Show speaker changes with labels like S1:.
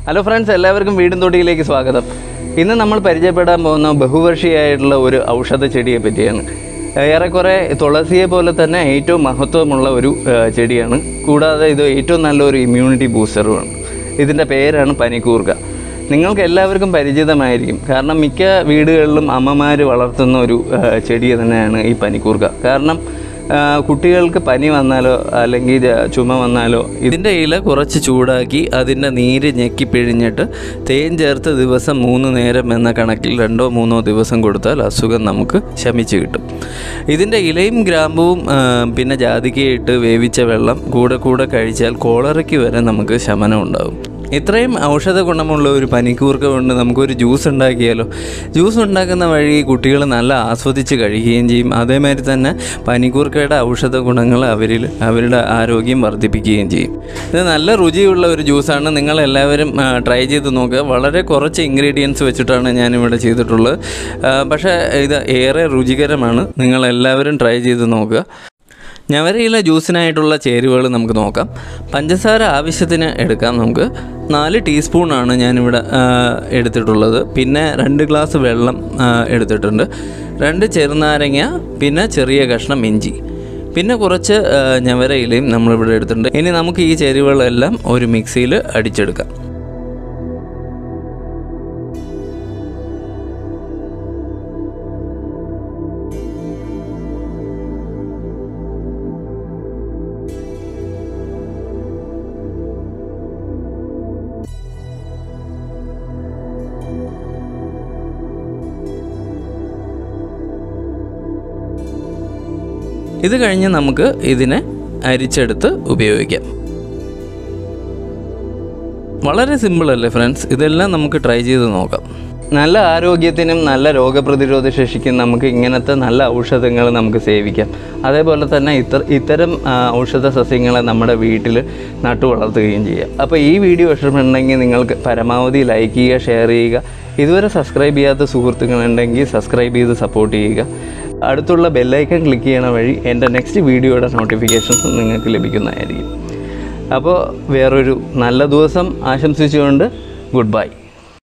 S1: hello friends എല്ലാവർക്കും വീടും തൊടിയിലേക്ക് സ്വാഗതം ഇന്ന് നമ്മൾ പരിചയപ്പെടാൻ പോകുന്ന ബഹുവർഷിയായിട്ടുള്ള ഒരു ഔഷധ ചെടിയെ പറ്റിയാണ് ഏറെക്കുറെ തുളസിയെ പോലെ തന്നെ ഏറ്റവും മഹത്വമുള്ള ഒരു ആ, ചെടിയാണ് കൂടാതെ ഇത് ഏറ്റവും നല്ലൊരു ഇമ്മ്യൂണിറ്റി ബൂസ്റ്ററുമാണ് ഇതിൻ്റെ പേരാണ് പനിക്കൂർക്ക നിങ്ങൾക്ക് എല്ലാവർക്കും പരിചിതമായിരിക്കും കാരണം മിക്ക വീടുകളിലും അമ്മമാർ വളർത്തുന്ന ഒരു ആ, ചെടി തന്നെയാണ് ഈ പനിക്കൂർക്ക കാരണം ആ, കുട്ടികൾക്ക് പനി വന്നാലോ അല്ലെങ്കിൽ ജ- ചുമ വന്നാലോ ഇതിൻ്റെ ഇല കുറച്ച് ചൂടാക്കി അതിൻ്റെ നീര് ഞെക്കി പിഴിഞ്ഞിട്ട് തേൻ ചേർത്ത് ദിവസം മൂന്ന് നേരം എന്ന കണക്കിൽ രണ്ടോ മൂന്നോ ദിവസം കൊടുത്താൽ അസുഖം നമുക്ക് ശമിച്ച് കിട്ടും ഇതിൻ്റെ ഇലയും ഗ്രാമ്പുവും ആ, പിന്നെ ജാതിക്കയിട്ട് വേവിച്ച വെള്ളം കൂടെ കൂടെ കഴിച്ചാൽ കോളറയ്ക്ക് വരെ നമുക്ക് ശമനം ഉണ്ടാകും ഇത്രയും ഔഷധ ഗുണമുള്ള ഒരു പനിക്കൂർക്ക കൊണ്ട് നമുക്കൊരു ജ്യൂസ് ഉണ്ടാക്കിയാലോ ജ്യൂസ് ഉണ്ടാക്കുന്ന വഴി കുട്ടികൾ നല്ല ആസ്വദിച്ച് കഴിക്കുകയും ചെയ്യും അതേമാതിരി തന്നെ പനിക്കൂർക്കയുടെ ഔഷധ ഗുണങ്ങൾ അവരിൽ അവരുടെ ആരോഗ്യം വർദ്ധിപ്പിക്കുകയും ചെയ്യും ഇത് നല്ല രുചിയുള്ള ഒരു ജ്യൂസാണ് നിങ്ങൾ എല്ലാവരും ട്രൈ ചെയ്ത് നോക്കുക വളരെ കുറച്ച് ഇൻഗ്രീഡിയൻസ് വെച്ചിട്ടാണ് ഞാനിവിടെ ചെയ്തിട്ടുള്ളത് ആ, പക്ഷേ ഇത് ഏറെ രുചികരമാണ് നിങ്ങൾ എല്ലാവരും ട്രൈ ചെയ്ത് നോക്കുക ഞവരയിലെ ജ്യൂസിനായിട്ടുള്ള ചേരുവകൾ നമുക്ക് നോക്കാം പഞ്ചസാര ആവശ്യത്തിന് എടുക്കാം നമുക്ക് നാല് ടീസ്പൂണാണ് ഞാനിവിടെ ആ, എടുത്തിട്ടുള്ളത് പിന്നെ രണ്ട് ഗ്ലാസ് വെള്ളം ആ, എടുത്തിട്ടുണ്ട് രണ്ട് ചെറുനാരങ്ങ പിന്നെ ചെറിയ കഷ്ണം ഇഞ്ചി പിന്നെ കുറച്ച് ആ, ഞവരയിലയും നമ്മളിവിടെ എടുത്തിട്ടുണ്ട് ഇനി നമുക്ക് ഈ ചേരുവകളെല്ലാം ഒരു മിക്സിയിൽ അടിച്ചെടുക്കാം ഇത് കഴിഞ്ഞ് നമുക്ക് ഇതിനെ അരിച്ചെടുത്ത് ഉപയോഗിക്കാം വളരെ സിമ്പിൾ അല്ലേ ഫ്രണ്ട്സ് ഇതെല്ലാം നമുക്ക് ട്രൈ ചെയ്ത് നോക്കാം നല്ല ആരോഗ്യത്തിനും നല്ല രോഗപ്രതിരോധ ശേഷിക്കും നമുക്ക് ഇങ്ങനത്തെ നല്ല ഔഷധങ്ങൾ നമുക്ക് സേവിക്കാം അതേപോലെ തന്നെ ഇത്ര ഇത്തരം ആ, ഔഷധ സസ്യങ്ങളെ നമ്മുടെ വീട്ടിൽ നട്ടു വളർത്തുകയും ചെയ്യാം അപ്പോൾ ഈ വീഡിയോ ഇഷ്ടപ്പെടുന്നെങ്കിൽ നിങ്ങൾക്ക് പരമാവധി ലൈക്ക് ചെയ്യുക ഷെയർ ചെയ്യുക ഇതുവരെ സബ്സ്ക്രൈബ് ചെയ്യാത്ത സുഹൃത്തുക്കളുണ്ടെങ്കിൽ സബ്സ്ക്രൈബ് ചെയ്ത് സപ്പോർട്ട് ചെയ്യുക അടുത്തുള്ള ബെല്ലൈക്കൺ ക്ലിക്ക് ചെയ്യണ വഴി എൻ്റെ നെക്സ്റ്റ് വീഡിയോയുടെ നോട്ടിഫിക്കേഷൻസ് നിങ്ങൾക്ക് ലഭിക്കുന്നതായിരിക്കും അപ്പോൾ വേറൊരു നല്ല ദിവസം ആശംസിച്ചുകൊണ്ട് ഗുഡ് ബൈ